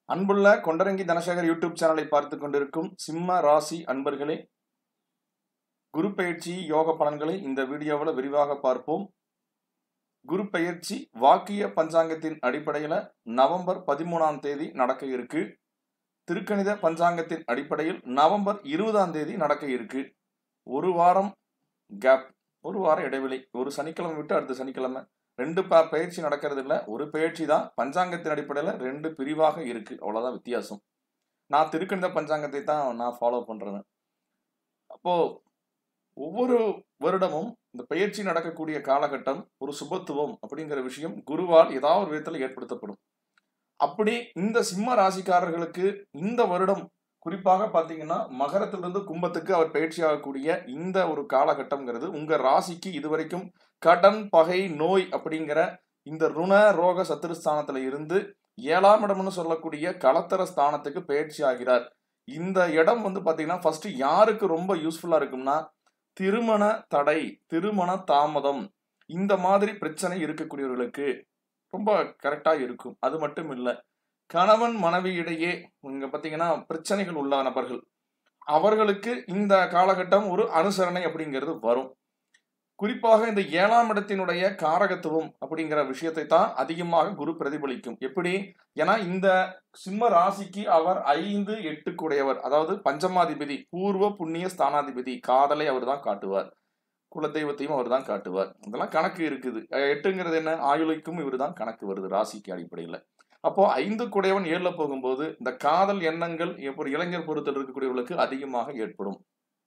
அன்புள்ள கொண்டரங்கி தனசேகர் யூடியூப் சேனலை பார்த்து கொண்டிருக்கும் சிம்ம ராசி அன்பர்களே குரு பயிற்சி யோக பலன்களை இந்த வீடியோவில் விரிவாக பார்ப்போம் குரு பயிற்சி வாக்கிய பஞ்சாங்கத்தின் அடிப்படையில் நவம்பர் பதிமூணாம் தேதி நடக்க இருக்கு திருக்கணித பஞ்சாங்கத்தின் அடிப்படையில் நவம்பர் இருபதாம் தேதி நடக்க இருக்கு ஒரு வாரம் கேப் ஒரு வாரம் இடைவெளி ஒரு சனிக்கிழமை விட்டு அடுத்த சனிக்கிழமை ரெண்டு ப பயிற்சி நடக்கிறது இல்லை ஒரு பயிற்சி தான் பஞ்சாங்கத்தின் அடிப்படையில் ரெண்டு பிரிவாக இருக்கு அவ்வளோதான் வித்தியாசம் நான் திருக்கணித பஞ்சாங்கத்தை தான் நான் ஃபாலோ பண்றேன் அப்போ ஒவ்வொரு வருடமும் இந்த பயிற்சி நடக்கக்கூடிய காலகட்டம் ஒரு சுபத்துவம் அப்படிங்கிற விஷயம் குருவால் ஏதாவது ஒரு விதத்தில் ஏற்படுத்தப்படும் அப்படி இந்த சிம்ம ராசிக்காரர்களுக்கு இந்த வருடம் குறிப்பாக பார்த்தீங்கன்னா மகரத்திலிருந்து கும்பத்துக்கு அவர் பயிற்சி ஆகக்கூடிய இந்த ஒரு காலகட்டம்ங்கிறது உங்க ராசிக்கு இதுவரைக்கும் கடன் பகை நோய் அப்படிங்கிற இந்த ருண ரோக சத்துருஸ்தானத்துல இருந்து ஏழாம் இடம்னு சொல்லக்கூடிய களத்தர ஸ்தானத்துக்கு பயிற்சி ஆகிறார் இந்த இடம் வந்து பாத்தீங்கன்னா ஃபர்ஸ்ட் யாருக்கு ரொம்ப யூஸ்ஃபுல்லா இருக்கும்னா திருமண தடை திருமண தாமதம் இந்த மாதிரி பிரச்சனை இருக்கக்கூடியவர்களுக்கு ரொம்ப கரெக்டா இருக்கும் அது மட்டும் இல்லை கணவன் மனைவி இடையே இங்க பாத்தீங்கன்னா பிரச்சனைகள் உள்ள நபர்கள் அவர்களுக்கு இந்த காலகட்டம் ஒரு அனுசரணை அப்படிங்கிறது வரும் குறிப்பாக இந்த ஏழாம் இடத்தினுடைய காரகத்துவம் அப்படிங்கிற விஷயத்தை தான் அதிகமாக குரு பிரதிபலிக்கும் எப்படி ஏன்னா இந்த சிம்ம ராசிக்கு அவர் ஐந்து எட்டுக்குடையவர் அதாவது பஞ்சமாதிபதி பூர்வ புண்ணிய ஸ்தானாதிபதி காதலை அவர் தான் காட்டுவார் குலதெய்வத்தையும் அவர் தான் காட்டுவார் இதெல்லாம் கணக்கு இருக்குது எட்டுங்கிறது என்ன ஆயுளைக்கும் இவர் தான் கணக்கு வருது ராசிக்கு அடிப்படையில் அப்போ ஐந்து குடையவன் ஏழுல போகும்போது இந்த காதல் எண்ணங்கள் ஒரு இளைஞர் பொறுத்தல் இருக்கக்கூடியவர்களுக்கு அதிகமாக ஏற்படும்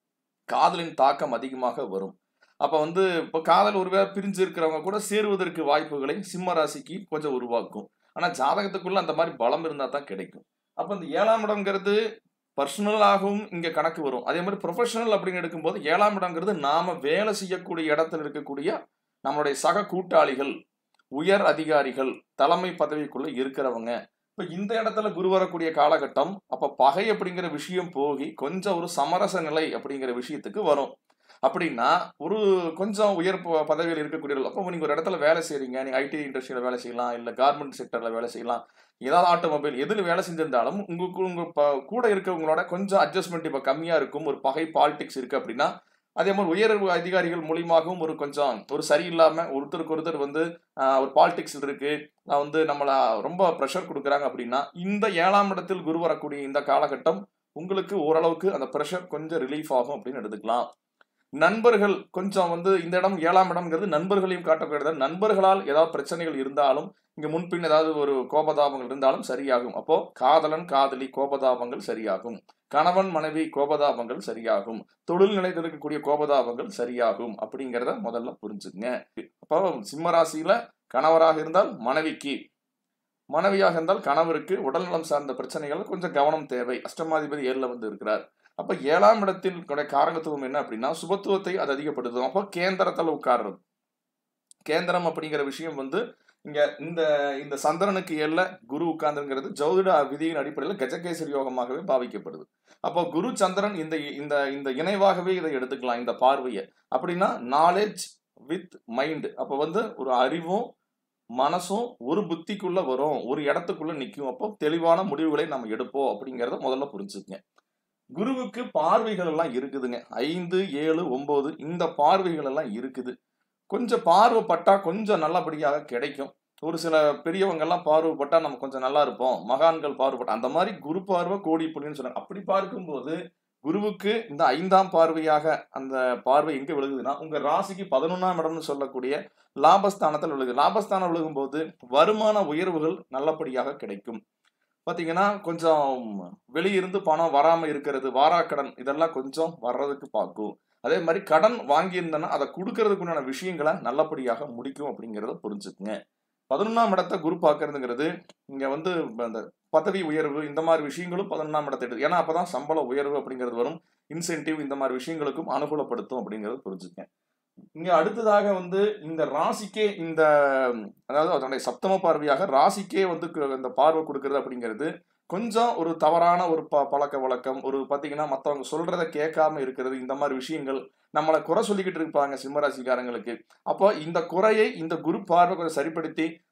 காதலின் தாக்கம் அதிகமாக வரும் அப்ப வந்து இப்போ காதல் ஒருவேளை பிரிஞ்சு இருக்கிறவங்க கூட சேருவதற்கு வாய்ப்புகளை சிம்ம ராசிக்கு கொஞ்சம் உருவாக்கும் ஆனா ஜாதகத்துக்குள்ள அந்த மாதிரி பலம் இருந்தா தான் கிடைக்கும் அப்ப இந்த ஏழாம் இடம்ங்கிறது பர்சனலாகவும் இங்க கணக்கு வரும் அதே மாதிரி ப்ரொஃபஷனல் அப்படின்னு எடுக்கும்போது ஏழாம் இடம்ங்கிறது நாம வேலை செய்யக்கூடிய இடத்துல இருக்கக்கூடிய நம்மளுடைய சக கூட்டாளிகள் உயர் அதிகாரிகள் தலைமை பதவிக்குள்ள இருக்கிறவங்க இப்ப இந்த இடத்துல குரு வரக்கூடிய காலகட்டம் அப்ப பகை அப்படிங்கிற விஷயம் போகி கொஞ்சம் ஒரு சமரச நிலை அப்படிங்கிற விஷயத்துக்கு வரும் அப்படின்னா ஒரு கொஞ்சம் உயர் பதவியில் இருக்கக்கூடியவர்கள் அப்போ நீங்க ஒரு இடத்துல வேலை செய்றீங்க நீங்க ஐடி இண்டஸ்ட்ரியில வேலை செய்யலாம் இல்ல கார்மெண்ட் செக்டர்ல வேலை செய்யலாம் ஏதாவது ஆட்டோமொபைல் எதில் வேலை செஞ்சிருந்தாலும் உங்களுக்கு உங்க கூட இருக்கவங்களோட கொஞ்சம் அட்ஜஸ்ட்மெண்ட் இப்போ கம்மியா இருக்கும் ஒரு பகை பாலிடிக்ஸ் இருக்கு அப்படின்னா அதே மாதிரி உயர் அதிகாரிகள் மூலியமாகவும் ஒரு கொஞ்சம் ஒரு சரியில்லாம ஒருத்தருக்கு ஒருத்தர் வந்து ஒரு பாலிடிக்ஸ் இருக்கு வந்து நம்மள ரொம்ப ப்ரெஷர் கொடுக்குறாங்க அப்படின்னா இந்த ஏழாம் இடத்தில் குரு வரக்கூடிய இந்த காலகட்டம் உங்களுக்கு ஓரளவுக்கு அந்த ப்ரெஷர் கொஞ்சம் ரிலீஃப் ஆகும் அப்படின்னு எடுத்துக்கலாம் நண்பர்கள் கொஞ்சம் வந்து இந்த இடம் ஏழாம் இடம்ங்கிறது நண்பர்களையும் காட்டக்கூடியது நண்பர்களால் ஏதாவது பிரச்சனைகள் இருந்தாலும் இங்க முன்பின் ஏதாவது ஒரு கோபதாபங்கள் இருந்தாலும் சரியாகும் அப்போ காதலன் காதலி கோபதாபங்கள் சரியாகும் கணவன் மனைவி கோபதாபங்கள் சரியாகும் தொழில் நிலையில் இருக்கக்கூடிய கோபதாபங்கள் சரியாகும் அப்படிங்கிறத முதல்ல புரிஞ்சுங்க அப்போ சிம்மராசியில கணவராக இருந்தால் மனைவிக்கு மனைவியாக இருந்தால் கணவருக்கு உடல்நலம் சார்ந்த பிரச்சனைகள் கொஞ்சம் கவனம் தேவை அஷ்டமாதிபதி ஏழுல வந்து இருக்கிறார் அப்ப ஏழாம் இடத்தில் காரகத்துவம் என்ன அப்படின்னா சுபத்துவத்தை அது அதிகப்படுத்தும் அப்போ கேந்திரத்தில் உட்கார்றது கேந்திரம் அப்படிங்கிற விஷயம் வந்து இங்க இந்த இந்த சந்திரனுக்கு ஏழுல குரு உட்கார்ந்துங்கிறது ஜோதிட விதியின் அடிப்படையில் கஜகேசரி யோகமாகவே பாவிக்கப்படுது அப்போ குரு சந்திரன் இந்த இந்த இந்த இணைவாகவே இதை எடுத்துக்கலாம் இந்த பார்வையை அப்படின்னா நாலேஜ் வித் மைண்ட் அப்போ வந்து ஒரு அறிவும் மனசும் ஒரு புத்திக்குள்ள வரும் ஒரு இடத்துக்குள்ள நிற்கும் அப்போ தெளிவான முடிவுகளை நம்ம எடுப்போம் அப்படிங்கிறத முதல்ல புரிஞ்சுக்கங்க குருவுக்கு பார்வைகள் எல்லாம் இருக்குதுங்க ஐந்து ஏழு ஒன்பது இந்த பார்வைகள் எல்லாம் இருக்குது கொஞ்சம் பார்வைப்பட்டா கொஞ்சம் நல்லபடியாக கிடைக்கும் ஒரு சில பெரியவங்கெல்லாம் பார்வைப்பட்டா நம்ம கொஞ்சம் நல்லா இருப்போம் மகான்கள் பார்வைப்பட்டா அந்த மாதிரி குரு பார்வை கோடி புண்ணியன்னு சொன்னாங்க அப்படி பார்க்கும்போது குருவுக்கு இந்த ஐந்தாம் பார்வையாக அந்த பார்வை எங்க விழுகுதுன்னா உங்க ராசிக்கு பதினொன்னாம் இடம்னு சொல்லக்கூடிய லாபஸ்தானத்தில் விழுகுது லாபஸ்தானம் விழுகும்போது வருமான உயர்வுகள் நல்லபடியாக கிடைக்கும் பார்த்தீங்கன்னா கொஞ்சம் வெளியிருந்து பணம் வராமல் இருக்கிறது வாராக்கடன் இதெல்லாம் கொஞ்சம் வர்றதுக்கு பார்க்கும் அதே மாதிரி கடன் வாங்கியிருந்தேன்னா அதை கொடுக்கறதுக்குண்டான விஷயங்களை நல்லபடியாக முடிக்கும் அப்படிங்கிறத புரிஞ்சுக்குங்க பதினொன்றாம் இடத்த குரு பார்க்கறதுங்கிறது இங்கே வந்து அந்த பதவி உயர்வு இந்த மாதிரி விஷயங்களும் பதினொன்றாம் இடத்தை எடுத்து ஏன்னா அப்போ தான் சம்பள உயர்வு அப்படிங்கிறது வரும் இன்சென்டிவ் இந்த மாதிரி விஷயங்களுக்கும் அனுகூலப்படுத்தும் அப்படிங்கிறத புரிஞ்சுக்கங்க இங்க அடுத்ததாக வந்து இந்த ராசிக்கே இந்த அதாவது அதனுடைய சப்தம பார்வையாக ராசிக்கே வந்து இந்த பார்வை கொடுக்கறது அப்படிங்கிறது கொஞ்சம் ஒரு தவறான ஒரு ப பழக்க வழக்கம் ஒரு பார்த்தீங்கன்னா மற்றவங்க சொல்றத கேட்காம இருக்கிறது இந்த மாதிரி விஷயங்கள் நம்மளை குறை சொல்லிக்கிட்டு இருப்பாங்க சிம்மராசிக்காரங்களுக்கு அப்போ இந்த குறையை இந்த குரு பார்வை கொஞ்சம் சரிப்படுத்தி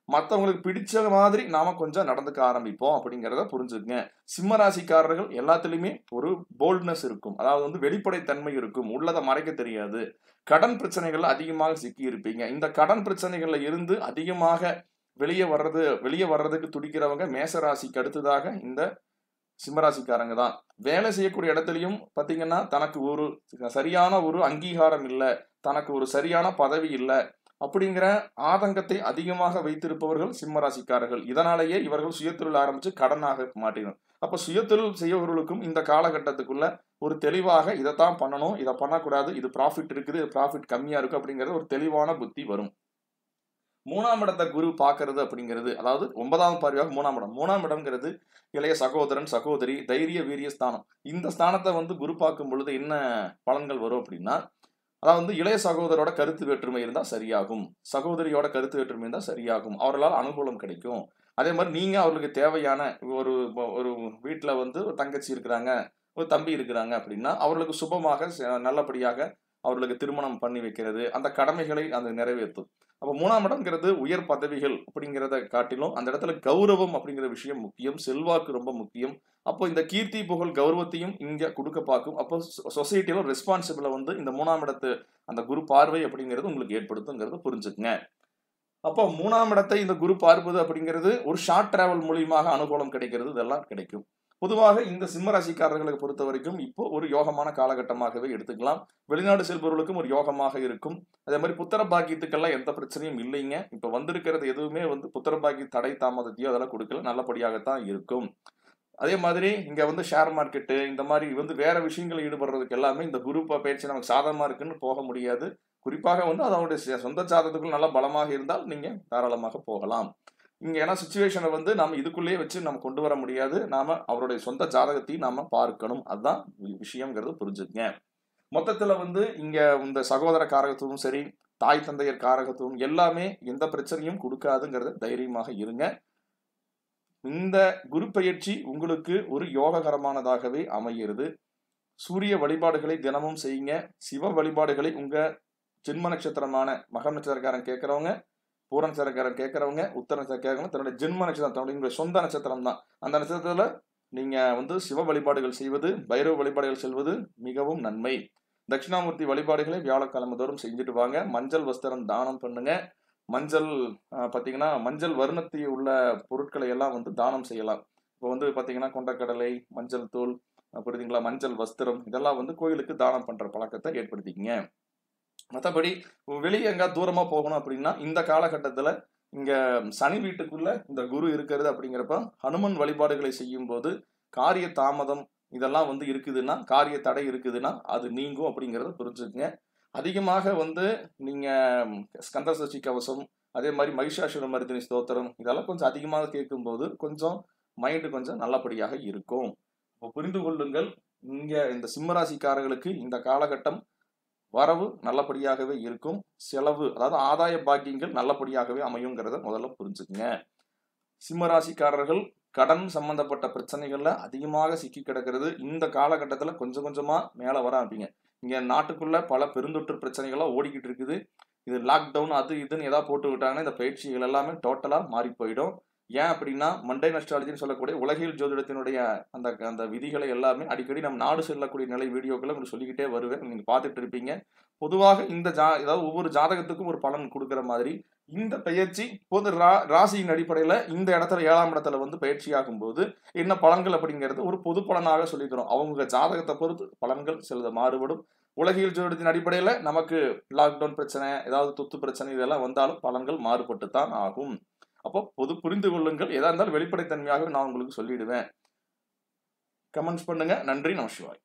மற்றவங்களுக்கு பிடிச்ச மாதிரி நாம கொஞ்சம் நடந்துக்க ஆரம்பிப்போம் அப்படிங்கிறத புரிஞ்சுக்குங்க சிம்ம ராசிக்காரர்கள் எல்லாத்துலேயுமே ஒரு போல்ட்னஸ் இருக்கும் அதாவது வந்து வெளிப்படைத்தன்மை இருக்கும் உள்ளதை மறைக்க தெரியாது கடன் பிரச்சனைகள்ல அதிகமாக சிக்கி இருப்பீங்க இந்த கடன் பிரச்சனைகள்ல இருந்து அதிகமாக வெளியே வர்றது வெளியே வர்றதுக்கு துடிக்கிறவங்க மேச ராசிக்கு அடுத்ததாக இந்த சிம்மராசிக்காரங்க தான் வேலை செய்யக்கூடிய இடத்துலையும் பார்த்தீங்கன்னா தனக்கு ஒரு சரியான ஒரு அங்கீகாரம் இல்லை தனக்கு ஒரு சரியான பதவி இல்லை அப்படிங்கிற ஆதங்கத்தை அதிகமாக வைத்திருப்பவர்கள் சிம்மராசிக்காரர்கள் இதனாலேயே இவர்கள் சுயதொழில் ஆரம்பிச்சு கடனாக மாட்டினர் அப்ப சுயதொழில் செய்யவர்களுக்கும் இந்த காலகட்டத்துக்குள்ள ஒரு தெளிவாக இதைத்தான் பண்ணணும் இதை பண்ணக்கூடாது இது ப்ராஃபிட் இருக்குது இது ப்ராஃபிட் கம்மியா இருக்கு அப்படிங்கிறது ஒரு தெளிவான புத்தி வரும் மூணாம் இடத்தை குரு பார்க்கறது அப்படிங்கிறது அதாவது ஒன்பதாம் பார்வையாக மூணாம் இடம் மூணாம் இடம்ங்கிறது இளைய சகோதரன் சகோதரி தைரிய வீரிய ஸ்தானம் இந்த ஸ்தானத்தை வந்து குரு பார்க்கும் பொழுது என்ன பலன்கள் வரும் அப்படின்னா அதாவது வந்து இளைய சகோதரோட கருத்து வேற்றுமை இருந்தால் சரியாகும் சகோதரியோட கருத்து வேற்றுமை இருந்தால் சரியாகும் அவர்களால் அனுகூலம் கிடைக்கும் அதே மாதிரி நீங்க அவர்களுக்கு தேவையான ஒரு ஒரு வீட்டில் வந்து ஒரு தங்கச்சி இருக்கிறாங்க ஒரு தம்பி இருக்கிறாங்க அப்படின்னா அவர்களுக்கு சுபமாக ச- நல்லபடியாக அவர்களுக்கு திருமணம் பண்ணி வைக்கிறது அந்த கடமைகளை அந்த நிறைவேற்றும் அப்போ மூணாம் இடம்ங்கிறது உயர் பதவிகள் அப்படிங்கிறத காட்டிலும் அந்த இடத்துல கௌரவம் அப்படிங்கிற விஷயம் முக்கியம் செல்வாக்கு ரொம்ப முக்கியம் அப்போ இந்த கீர்த்தி புகழ் கௌரவத்தையும் இங்க கொடுக்க பார்க்கும் அப்போ சொசைட்டியில ரெஸ்பான்சிபிளை வந்து இந்த மூணாம் இடத்து அந்த குரு பார்வை அப்படிங்கிறது உங்களுக்கு ஏற்படுத்துங்கிறது புரிஞ்சுக்குங்க அப்போ மூணாம் இடத்தை இந்த குரு பார்ப்பது அப்படிங்கிறது ஒரு ஷார்ட் டிராவல் மூலியமாக அனுகூலம் கிடைக்கிறது இதெல்லாம் கிடைக்கும் பொதுவாக இந்த சிம்ம ராசிக்காரர்களை பொறுத்த வரைக்கும் இப்போ ஒரு யோகமான காலகட்டமாகவே எடுத்துக்கலாம் வெளிநாடு செல்பவர்களுக்கும் ஒரு யோகமாக இருக்கும் அதே மாதிரி புத்திர பாக்கியத்துக்கெல்லாம் எந்த பிரச்சனையும் இல்லைங்க இப்போ வந்திருக்கிறது எதுவுமே வந்து புத்திர பாக்கிய தடை தாமதத்தையோ அதெல்லாம் கொடுக்கல நல்லபடியாகத்தான் இருக்கும் அதே மாதிரி இங்க வந்து ஷேர் மார்க்கெட்டு இந்த மாதிரி வந்து வேற விஷயங்கள் ஈடுபடுறதுக்கு எல்லாமே இந்த குரூப் பயிற்சி நமக்கு சாதகமா இருக்குன்னு போக முடியாது குறிப்பாக வந்து அதனுடைய சொ- சொந்த ஜாதகத்துக்குள் நல்ல பலமாக இருந்தால் நீங்க தாராளமாக போகலாம் இங்க ஏன்னா சுச்சுவேஷனை வந்து நாம இதுக்குள்ளேயே வச்சு நம்ம கொண்டு வர முடியாது நாம அவருடைய சொந்த ஜாதகத்தையும் நாம பார்க்கணும் அதுதான் வி- விஷயங்கிறது புரிஞ்சுக்கங்க மொத்தத்துல வந்து இங்க இந்த சகோதர காரகத்துவம் சரி தாய் தந்தையர் காரகத்துவம் எல்லாமே எந்த பிரச்சனையும் கொடுக்காதுங்கிறத தைரியமாக இருங்க இந்த குரு பயிற்சி உங்களுக்கு ஒரு யோககரமானதாகவே அமைகிறது சூரிய வழிபாடுகளை தினமும் செய்யுங்க சிவ வழிபாடுகளை உங்க ஜென்ம நட்சத்திரமான மகம் நட்சத்திரக்காரன் கேட்கறவங்க பூர நட்சத்திரக்காரன் கேட்கறவங்க உத்தர நட்சத்திரம் கேட்கறவங்க தன்னுடைய ஜென்ம நட்சத்திரம் தன்னுடைய உங்களுடைய சொந்த நட்சத்திரம் தான் அந்த நட்சத்திரத்துல நீங்க வந்து சிவ வழிபாடுகள் செய்வது பைரவ வழிபாடுகள் செல்வது மிகவும் நன்மை தட்சிணாமூர்த்தி வழிபாடுகளை வியாழக்கிழமை தோறும் செஞ்சுட்டு வாங்க மஞ்சள் வஸ்திரம் தானம் பண்ணுங்க மஞ்சள் ஆஹ், பாத்தீங்கன்னா மஞ்சள் வர்ணத்தை உள்ள பொருட்களை எல்லாம் வந்து தானம் செய்யலாம் இப்போ வந்து பாத்தீங்கன்னா கொண்டக்கடலை மஞ்சள் தூள் அஹ், புரியுதுங்களா மஞ்சள் வஸ்திரம் இதெல்லாம் வந்து கோயிலுக்கு தானம் பண்ற பழக்கத்தை ஏற்படுத்திக்கங்க மற்றபடி வெளியே எங்க தூரமா போகணும் அப்படின்னா இந்த காலகட்டத்துல இங்க சனி வீட்டுக்குள்ள இந்த குரு இருக்கிறது அப்படிங்கிறப்ப ஹனுமன் வழிபாடுகளை செய்யும் போது காரிய தாமதம் இதெல்லாம் வந்து இருக்குதுன்னா காரிய தடை இருக்குதுன்னா அது நீங்கும் அப்படிங்கிறத புரிஞ்சுக்குங்க அதிகமாக வந்து நீங்க ஸ்கந்த சஷ்டி கவசம் அதே மாதிரி மகிஷாசுர மருதினி ஸ்தோத்திரம் இதெல்லாம் கொஞ்சம் அதிகமாக கேட்கும்போது கொஞ்சம் மைண்டு கொஞ்சம் நல்லபடியாக இருக்கும் இப்போ புரிந்து கொள்ளுங்கள் இங்க இந்த சிம்மராசிக்காரர்களுக்கு இந்த காலகட்டம் வரவு நல்லபடியாகவே இருக்கும் செலவு அதாவது ஆதாய பாக்கியங்கள் நல்லபடியாகவே அமையுங்கிறத முதல்ல புரிஞ்சுக்குங்க சிம்மராசிக்காரர்கள் கடன் சம்பந்தப்பட்ட பிரச்சனைகள்ல அதிகமாக சிக்கி கிடக்கிறது இந்த காலகட்டத்துல கொஞ்சம் கொஞ்சமா மேல வர ஆரம்பிங்க இங்க நாட்டுக்குள்ள பல பெருந்தொற்று பிரச்சனைகள்லாம் ஓடிக்கிட்டு இருக்குது இது லாக்டவுன் அது இதுன்னு ஏதாவது போட்டு விட்டாங்கன்னா இந்த பயிற்சிகள் எல்லாமே டோட்டலா மாறி போயிடும் ஏன் அப்படின்னா மண்டை அஸ்ட்ராலஜின்னு சொல்லக்கூடிய உலகியல் ஜோதிடத்தினுடைய அந்த அந்த விதிகளை எல்லாமே அடிக்கடி நம்ம நாடு செல்லக்கூடிய நிலை வீடியோக்களை உங்களுக்கு சொல்லிக்கிட்டே வருவேன் நீங்க பார்த்துட்டு இருப்பீங்க பொதுவாக இந்த ஜா ஏதாவது ஒவ்வொரு ஜாதகத்துக்கும் ஒரு பலன் கொடுக்குற மாதிரி இந்த பயிற்சி பொது ரா ராசியின் அடிப்படையில் இந்த இடத்துல ஏழாம் இடத்துல வந்து பயிற்சி ஆகும்போது என்ன பலன்கள் அப்படிங்கிறது ஒரு பொது பலனாக சொல்லிக்கிறோம் அவங்க ஜாதகத்தை பொறுத்து பலன்கள் சிலது மாறுபடும் உலகியல் ஜோதிடத்தின் அடிப்படையில் நமக்கு லாக்டவுன் பிரச்சனை ஏதாவது தொத்து பிரச்சனை இதெல்லாம் வந்தாலும் பலன்கள் மாறுபட்டு தான் ஆகும் அப்போ பொது புரிந்து கொள்ளுங்கள் எதா இருந்தாலும் வெளிப்படைத்தன்மையாக நான் உங்களுக்கு சொல்லிடுவேன் கமெண்ட்ஸ் பண்ணுங்க நன்றி நமசிவாய்